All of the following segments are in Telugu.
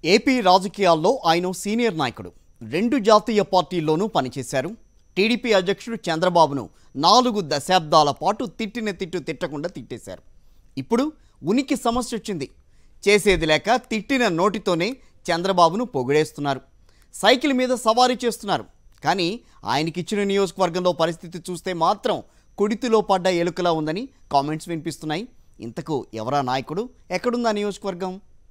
ఏపీ రాజకీయాల్లో ఆయన సీనియర్ నాయకుడు రెండు జాతీయ పార్టీల్లోనూ పనిచేశారు టీడీపీ అధ్యక్షుడు చంద్రబాబును నాలుగు దశాబ్దాల పాటు తిట్టిన తిట్టు తిట్టకుండా తిట్టేశారు ఇప్పుడు ఉనికి సమస్య వచ్చింది చేసేది లేక తిట్టిన నోటితోనే చంద్రబాబును పొగిడేస్తున్నారు సైకిల్ మీద సవారీ చేస్తున్నారు కానీ ఆయనకిచ్చిన నియోజకవర్గంలో పరిస్థితి చూస్తే మాత్రం కుడితిలో పడ్డ ఎలుకలా ఉందని కామెంట్స్ వినిపిస్తున్నాయి ఇంతకు ఎవరా నాయకుడు ఎక్కడుందా నియోజకవర్గం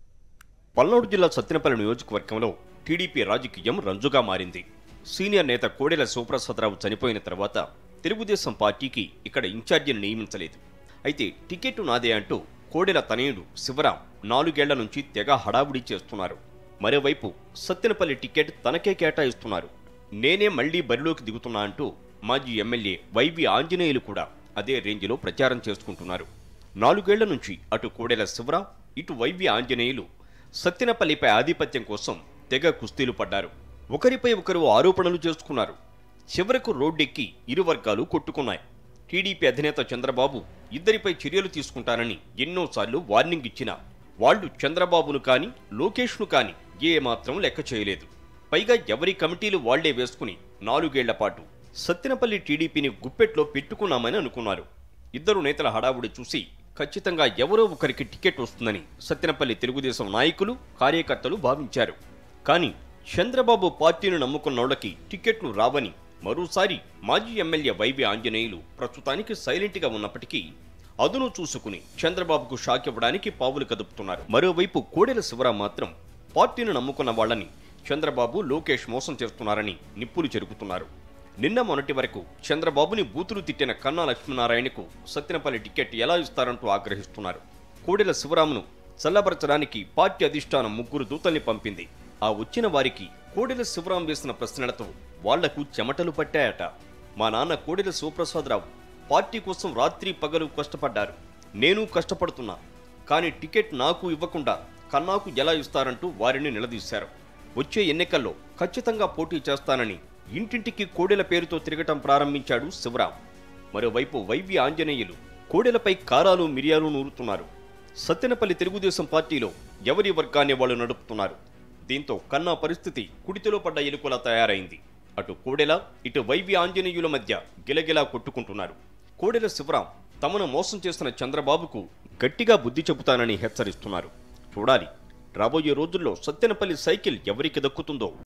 పల్నాడు జిల్లా సత్తెనపల్లి నియోజకవర్గంలో టీడీపీ రాజకీయం రంజుగా మారింది సీనియర్ నేత కోడెల శివప్రసాదరావు చనిపోయిన తర్వాత తెలుగుదేశం పార్టీకి ఇక్కడ ఇన్ఛార్జిని నియమించలేదు అయితే టికెట్ నాదే అంటూ కోడెల తనయుడు శివరాం నాలుగేళ్ల నుంచి తెగ హడావుడి చేస్తున్నారు మరోవైపు సత్తెనపల్లి టికెట్ తనకే కేటాయిస్తున్నారు నేనే మళ్లీ బరిలోకి దిగుతున్నా అంటూ మాజీ ఎమ్మెల్యే వైవి ఆంజనేయులు కూడా అదే రేంజ్లో ప్రచారం చేసుకుంటున్నారు నాలుగేళ్ల నుంచి అటు కోడెల శివరాం ఇటు వైవి ఆంజనేయులు సత్తెనపల్లిపై ఆధిపత్యం కోసం తెగ కుస్తీలు పడ్డారు ఒకరిపై ఒకరు ఆరోపణలు చేసుకున్నారు చివరకు రోడ్డెక్కి ఇరు వర్గాలు కొట్టుకున్నాయి టీడీపీ అధినేత చంద్రబాబు ఇద్దరిపై చర్యలు తీసుకుంటానని ఎన్నోసార్లు వార్నింగ్ ఇచ్చినా వాళ్ళు చంద్రబాబును కాని లోకేష్ను కాని ఏ మాత్రం లెక్క చేయలేదు పైగా ఎవరి కమిటీలు వాళ్లే వేసుకుని నాలుగేళ్ల పాటు సత్తెనపల్లి టీడీపీని గుప్పెట్లో పెట్టుకున్నామని అనుకున్నారు ఇద్దరు నేతల హడావుడి చూసి ఖచ్చితంగా ఎవరో ఒకరికి టికెట్ వస్తుందని సత్తెనపల్లి తెలుగుదేశం నాయకులు కార్యకర్తలు భావించారు కానీ చంద్రబాబు పార్టీని నమ్ముకున్నోళ్లకి టికెట్లు రావని మరోసారి మాజీ ఎమ్మెల్యే వైవి ఆంజనేయులు ప్రస్తుతానికి సైలెంట్గా ఉన్నప్పటికీ అదును చూసుకుని చంద్రబాబుకు షాక్ ఇవ్వడానికి పావులు కదుపుతున్నారు మరోవైపు కోడెల శివరాం మాత్రం పార్టీని నమ్ముకున్న వాళ్ళని చంద్రబాబు లోకేష్ మోసం చేస్తున్నారని నిప్పులు చెరుపుతున్నారు నిన్న మొన్నటి వరకు చంద్రబాబుని బూతులు తిట్టిన కన్నా లక్ష్మీనారాయణకు సత్యనపల్లి టికెట్ ఎలా ఇస్తారంటూ ఆగ్రహిస్తున్నారు కోడెల శివరామును చల్లబరచడానికి పార్టీ అధిష్టానం ముగ్గురు దూతల్ని పంపింది ఆ వచ్చిన వారికి కోడెల శివరాం వేసిన ప్రశ్నలతో వాళ్లకు చెమటలు పట్టాయట మా నాన్న కోడెల శివప్రసాదరావు పార్టీ కోసం రాత్రి పగలు కష్టపడ్డారు నేను కష్టపడుతున్నా కానీ టికెట్ నాకు ఇవ్వకుండా కన్నాకు ఎలా ఇస్తారంటూ వారిని నిలదీశారు వచ్చే ఎన్నికల్లో ఖచ్చితంగా పోటీ చేస్తానని ఇంటింటికి కోడెల పేరుతో తిరగటం ప్రారంభించాడు శివరాం మరోవైపు వైవి ఆంజనేయులు కోడెలపై కారాలు మిరియాలు నూరుతున్నారు సత్తెనపల్లి తెలుగుదేశం పార్టీలో ఎవరి వర్గాన్ని వాళ్ళు నడుపుతున్నారు దీంతో కన్నా పరిస్థితి కుడితిలో పడ్డ ఎలుకలా తయారైంది అటు కోడెల ఇటు వైవి ఆంజనేయుల మధ్య గిలగిలా కొట్టుకుంటున్నారు కోడెల శివరాం తమను మోసం చేసిన చంద్రబాబుకు గట్టిగా బుద్ధి చెబుతానని హెచ్చరిస్తున్నారు చూడాలి రాబోయే రోజుల్లో సత్తెనపల్లి సైకిల్ ఎవరికి దక్కుతుందో